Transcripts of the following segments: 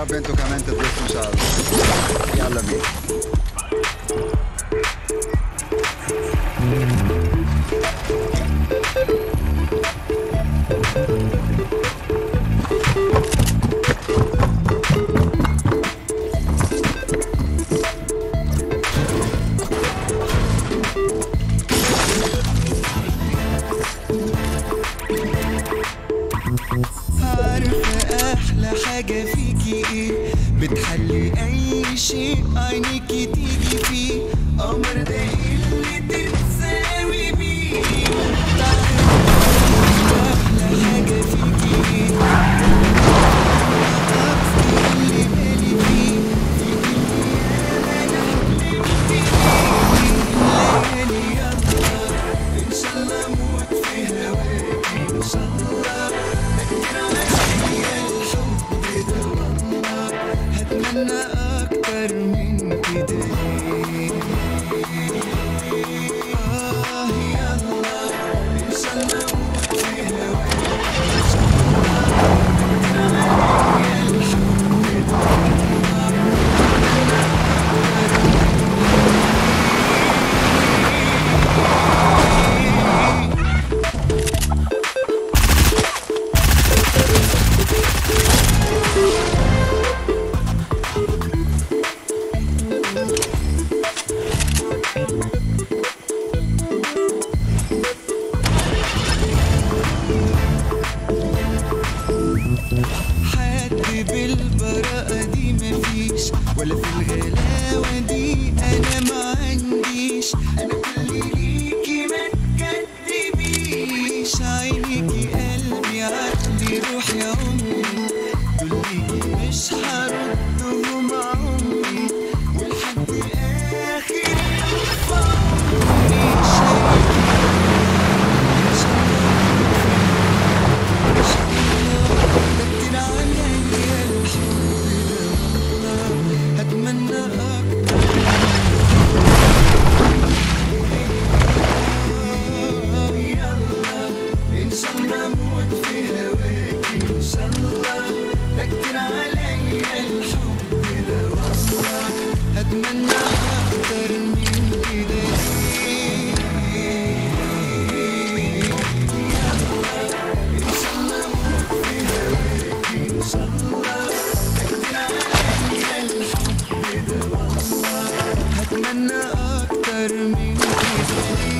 رب انتوا كمان تتبسطوا ان شاء الله يلا بينا عارفة أحلى حاجة فيكي إيه بتحلي أي شيء عينيكي تيجي فيه قمر ده اللي تتساوي بيه تعرفي أحلى حاجة فيكي إيه عرفتي اللي بالي فيه فيكي اللي أنا حلمت بيه ليالي يلا إن شاء الله أموت في هواكي إن شاء الله هتمنى أكتر من كده آه يلا إن شاء الله أموت في هواك حد بالبراءة دي مفيش ولا في الغلاوة دي أنا ما عنديش أنا كل ليكي ما تكدبيش عينيكي قلبي عقلي روحي عمري دول ليكي مش هردهم عمري ولحد آخر عمري شايفة كتير عليا الحب ده والله هتمنى أكتر يلا إن شاء الله أموت في هواك إن شاء الله ده كتير عليا الحب ده والله هتمنى أكتر من كده إن شاء الله أموت في هواك إن شاء الله ده كتير عليا الحب ده والله هتمنى أكتر من كده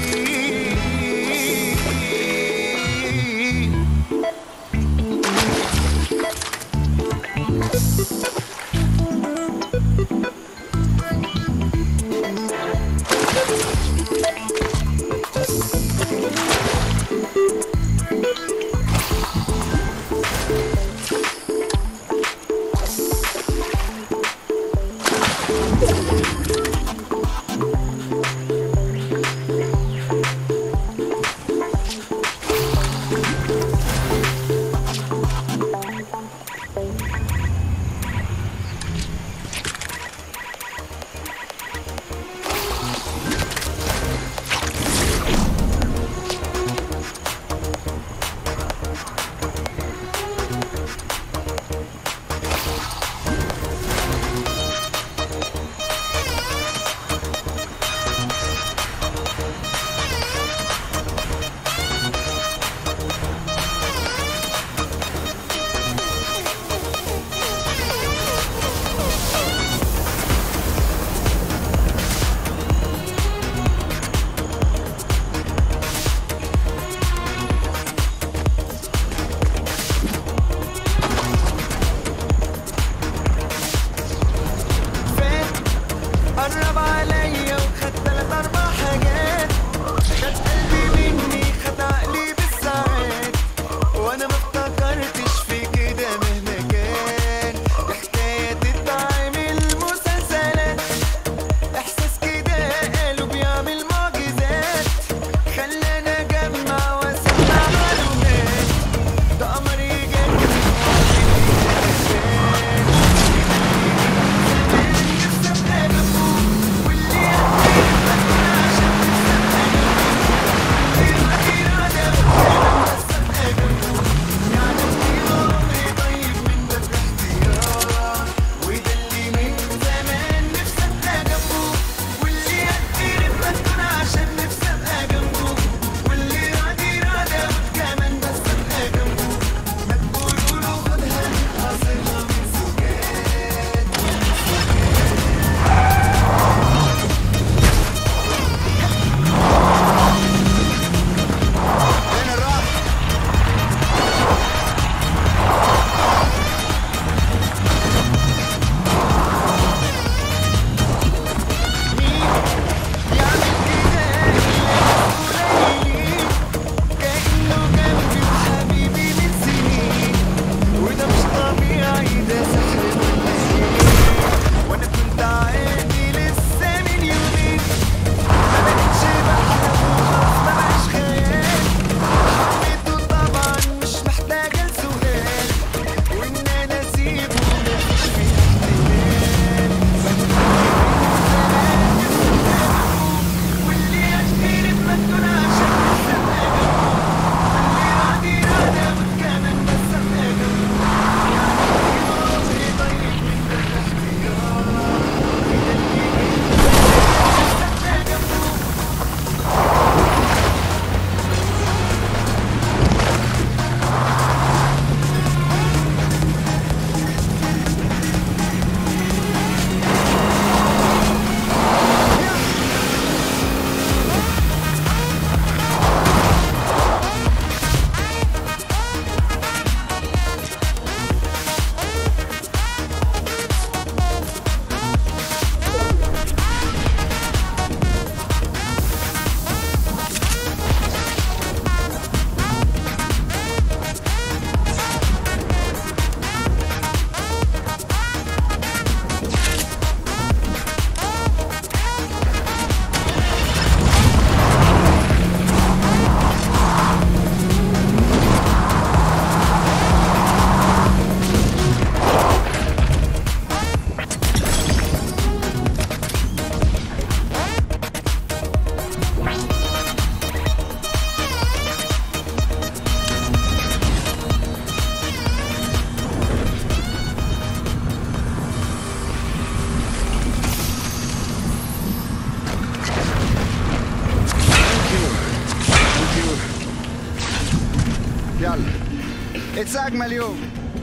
اتس اجمل يوم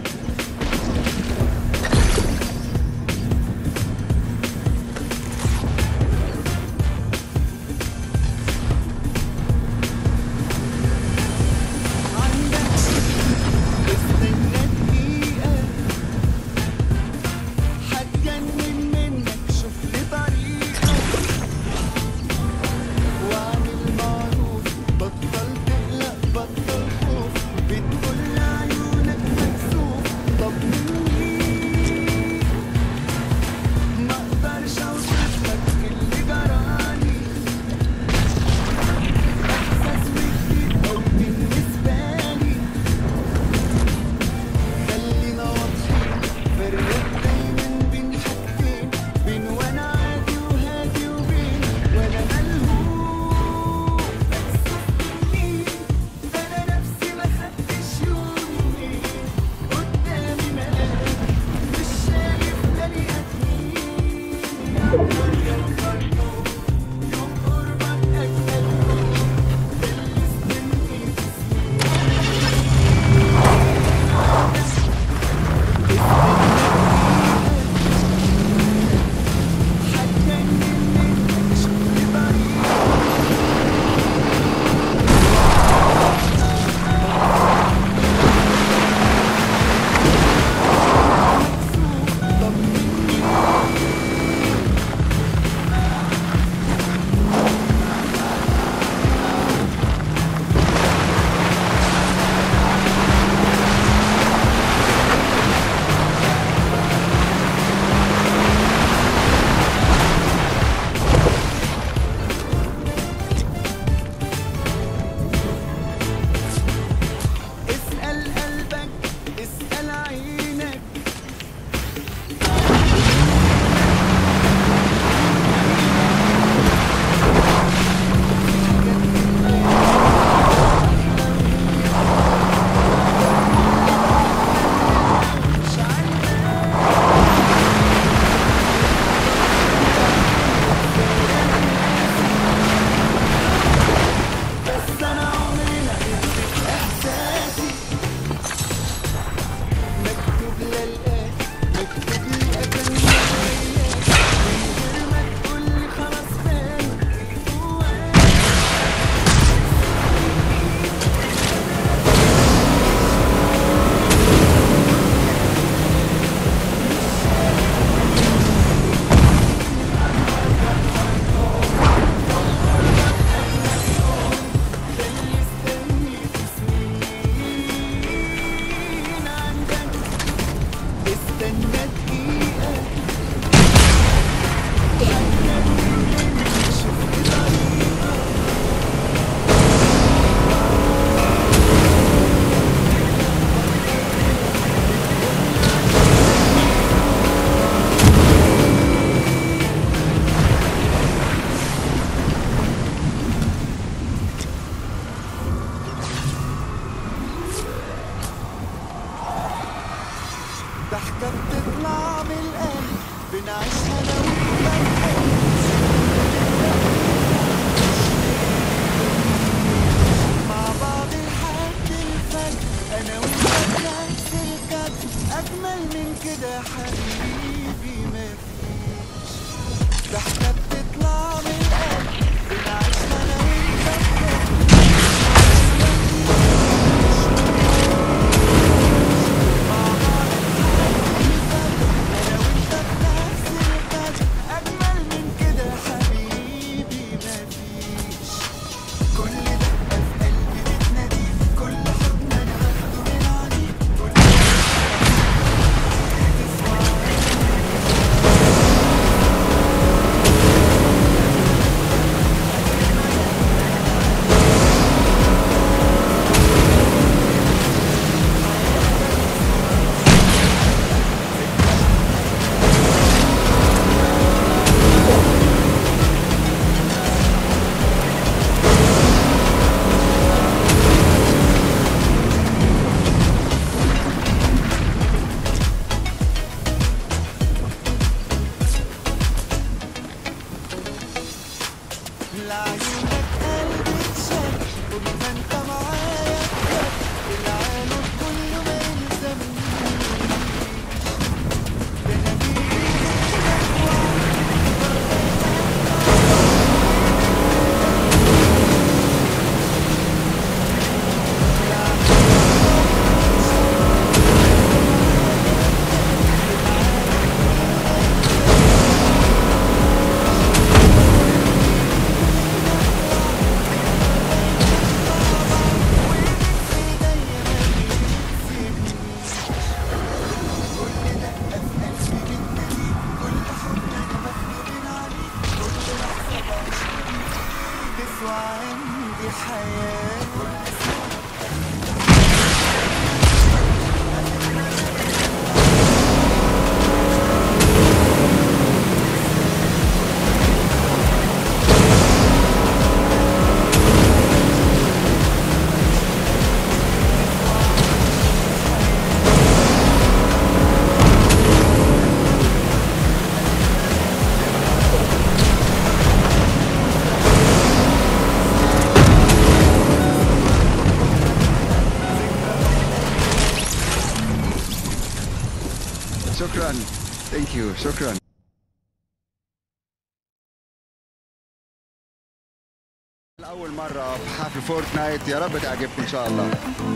عندك استنى دقيقة هتجنن منك شوف لي طريقة واعمل معروف بطل تقلق بطل خوف بتقول لعيونك مكسوف طب مني ما اقدرش اوصف لك اللي جرالي احساس جديد او بالنسبه لي خلينا واضحين فرق دايما بين حاجتين بين وانا عادي وهادي وبين وانا ملهوف مكسوف مني ده انا نفسي ما خدتش يومي قدامي ملاك مش شايف بني ادمين يوم يوم يوم قربك اجمل ده اللي استنيت هتجنن منك شوف لي طريقة طب مني اسأل قلبك اسأل عينك مش عارف بس انا عمري ما اديت احساسي مكتوب للآن مكتوب لي أكمل وياك من غير ما تقولي خلاص فين جواك ده اللي استنيت سنين عندك استنى دقيقة شوف لي طريقة ضحكة بتطلع من القلب بنعيشها لو مع بعض لحد الفجر انا وانت بنفس الكد اجمل من كده حبيبي مفيش ضحكة بتطلع من القلب بنعيشها انا وانت بجد انا وانت بنفس الكد اجمل من كده حبيبي مفيش كل دقة في قلبي بتنادي كل حضن انا باخده من عينيك كل لعيونك قلبي اتشد طول ما انت معايا بجد العالم كله وعندي حياة شكرا ثانك يو شكرا لأول مرة في حفل فورتنايت يا رب تعجبكم إن شاء الله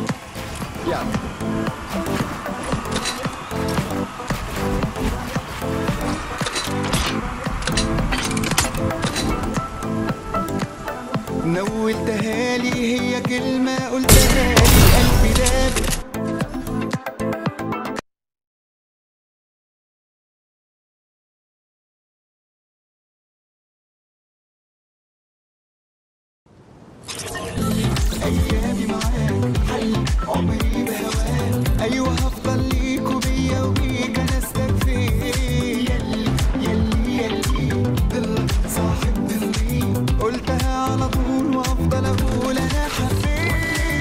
يلا نولتها لي هي كلمة قلتها لي قلبي داب أيامي معاك حل عمري بهواك أيوة هفضل ليك وبيا وبيك أنا استكفيت يلي يلي يلي ضل صاحب ضلي قلتها على طول وأفضل أقول أنا حبيت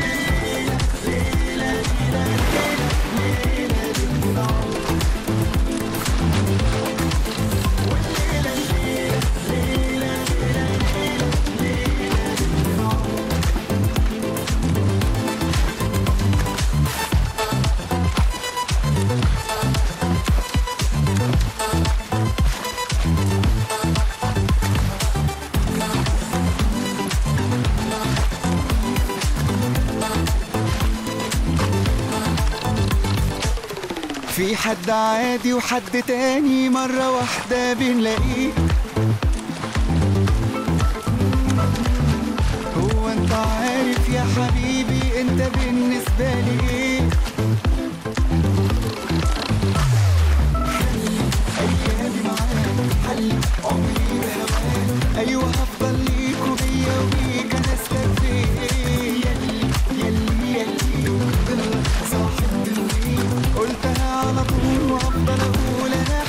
في حد عادي وحد تاني مرة واحدة بنلاقيه هو انت عارف يا حبيبي انت بالنسبة لي ايه ايامي معاك حل عمري بهواك ايوه هفضل ليك وبيا وبيك انا استكفيت يلي يلي يلي ضل صاحب ضلي قلتها على طول وافضل اقول انا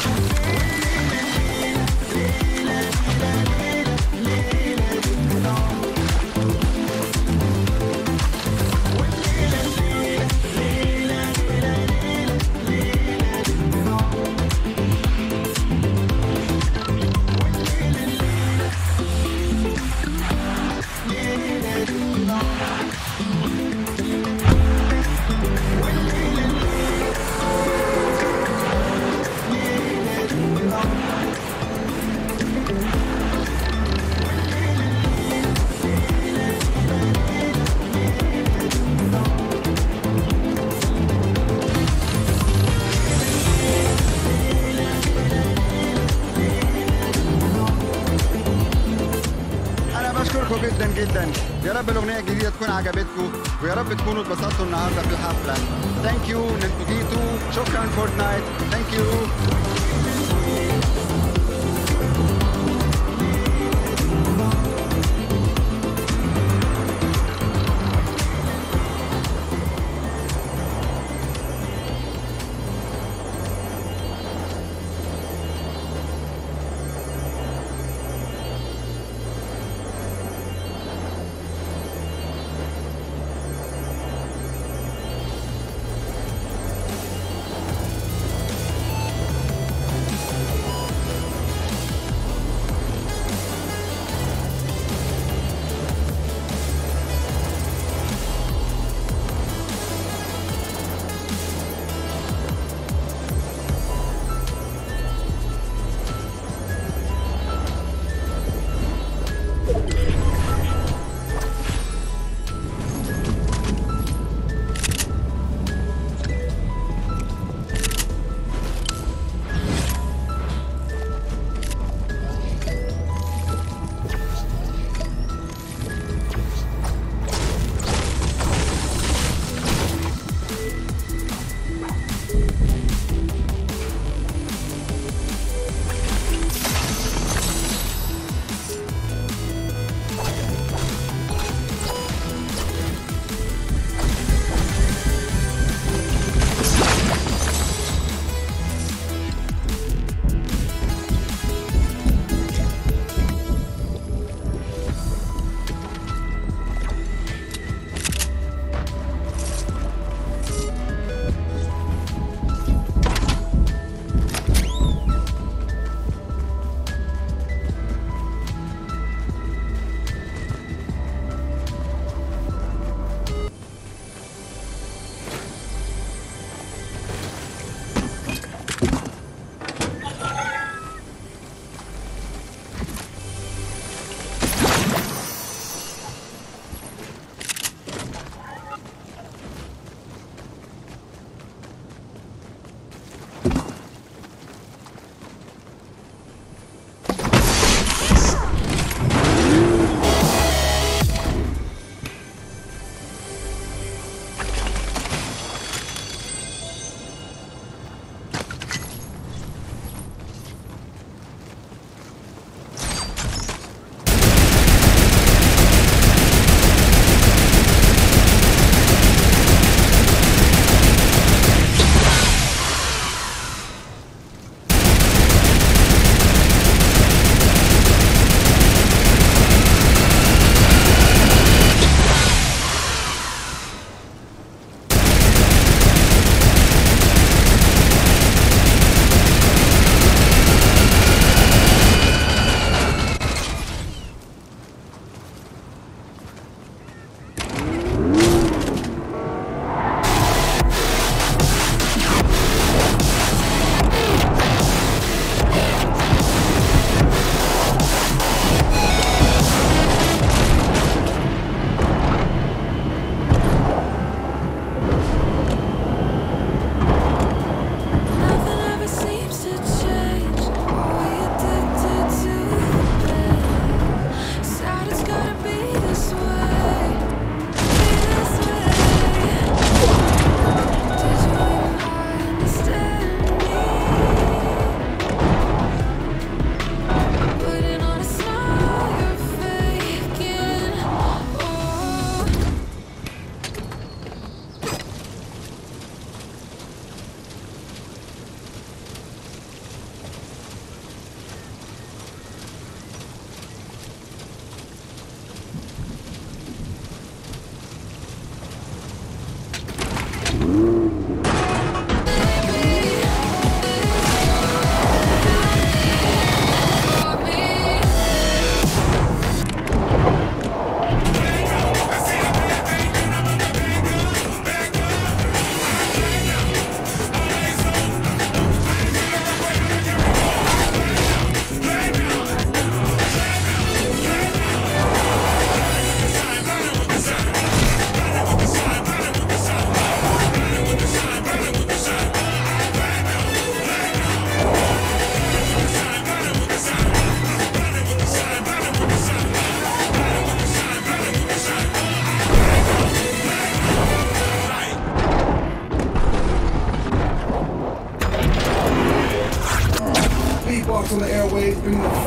أنا بشكركم جدا جدا يا رب الأغنية الجديدة تكون عجبتكم ويا رب تكونوا اتبسطتوا النهاردة في الحفلة ثانك يو إن انتوا جيتوا شكرا فورتنايت ثانك يو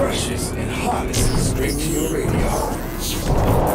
freshest and hottest straight to your radio.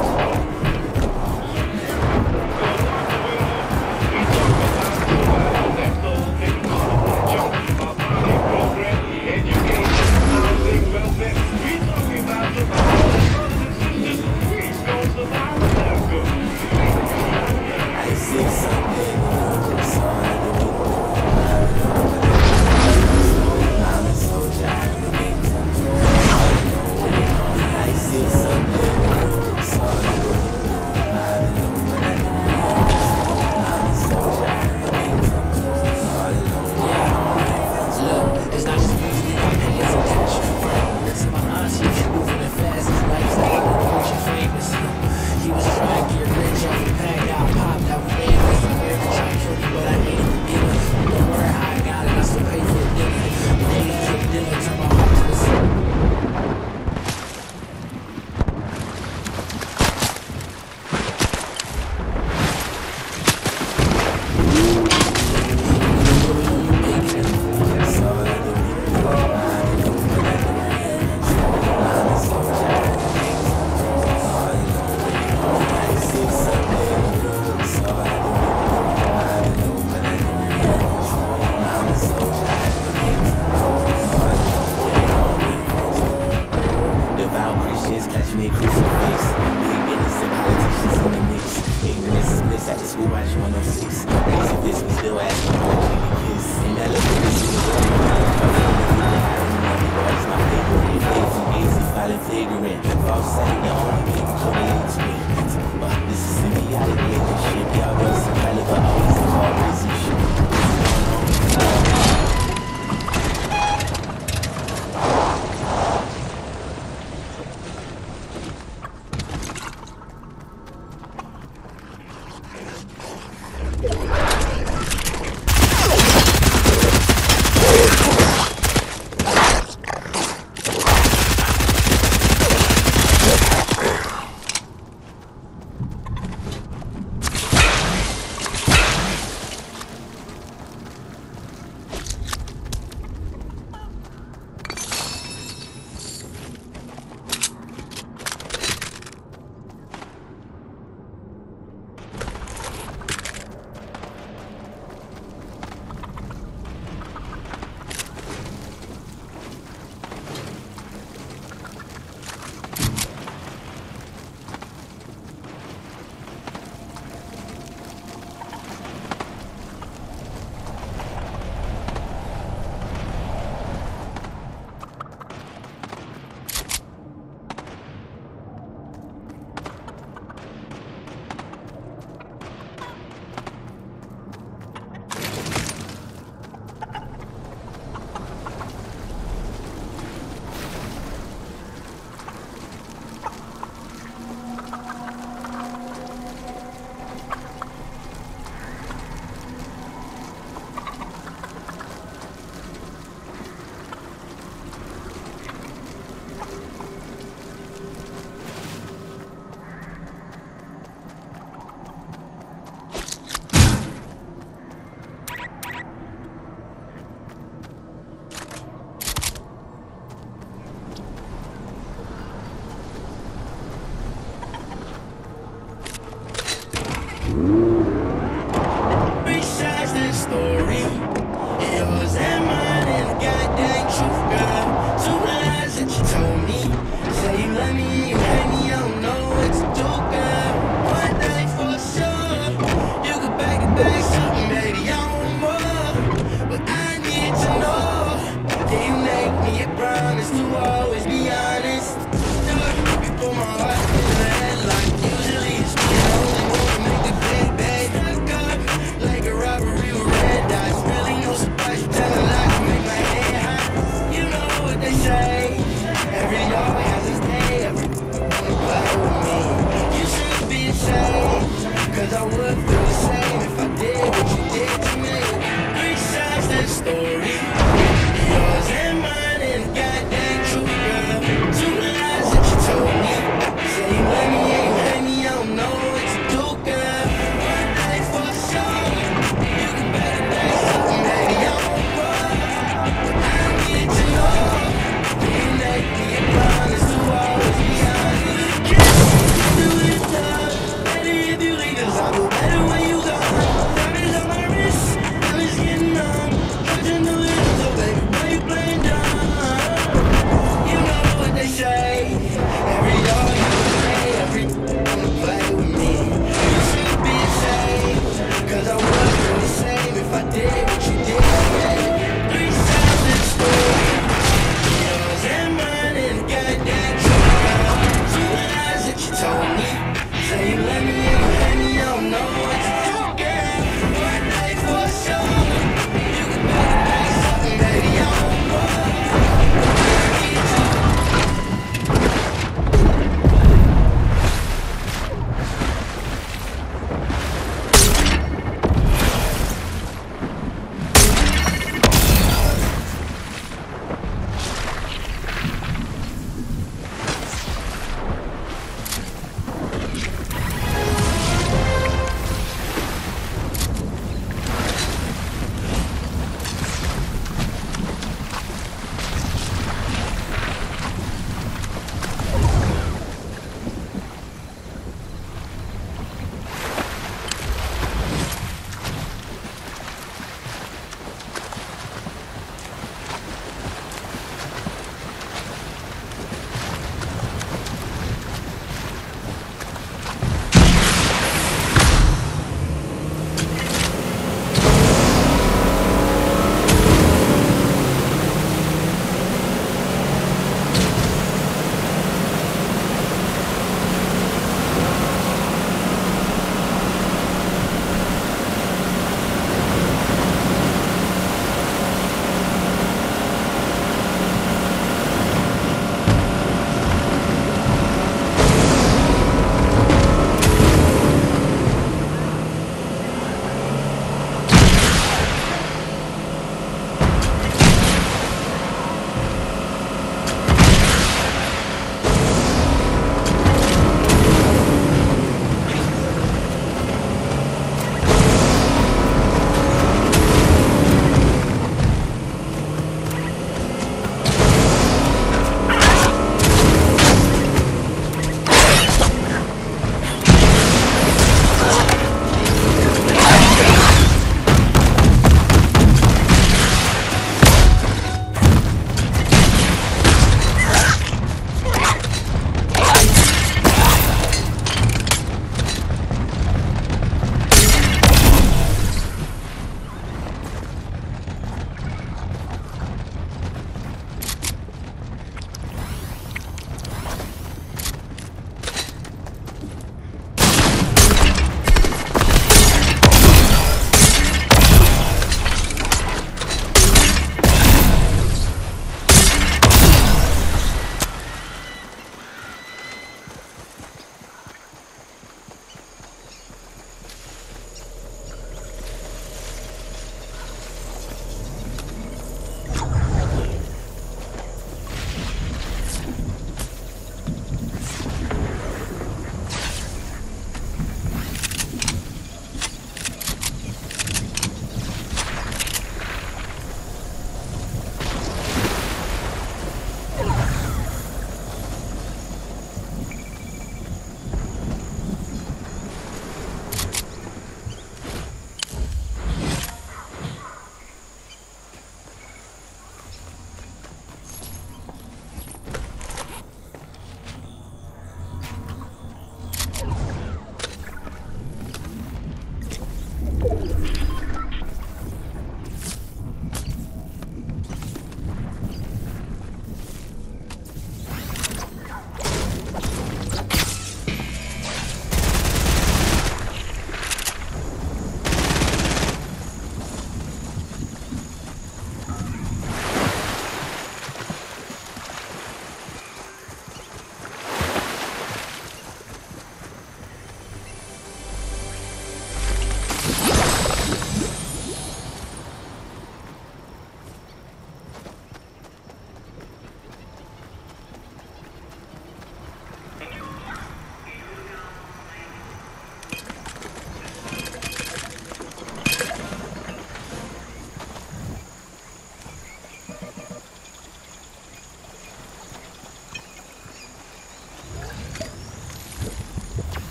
It's not just music, you got pay as a cash. Listen, my auntie, she moving as fast as lights out. Rich and famous. He was trying to get rich off the pack, got popped out with man. This is very trying to me, but I ain't the dealer. Don't worry how I got it, I still pay for the dinner. Daily kick dinner, turn my heart to the sun. Devout Christians catch me a crucifix. Big business and politicians in the mix. Ignorance is bliss at the school watch 106. Crazy this, we still asking for a baby kiss. And that little bitch is the It's my favorite. Lazy, easy, violent, figurant. False saying the only thing correlates me. Uh, This is symbiotic relationship. Y'all know some caliber, always a call, crazy shit.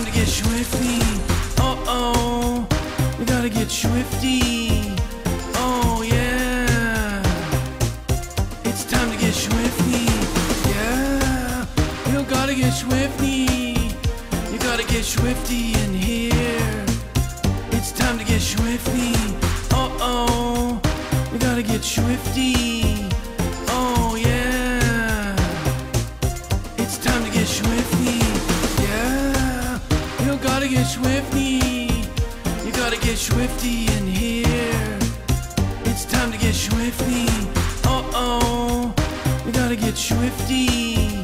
to get swifty. Uh oh, we gotta get swifty. Oh yeah, it's time to get swifty. Yeah, you gotta get swifty. You gotta get swifty in here. It's time to get swifty. Uh oh, we gotta get swifty. Oh yeah. It's time to get swifty. Yeah, you gotta get swifty. You gotta get swifty in here. It's time to get swifty. Uh oh, we gotta get swifty.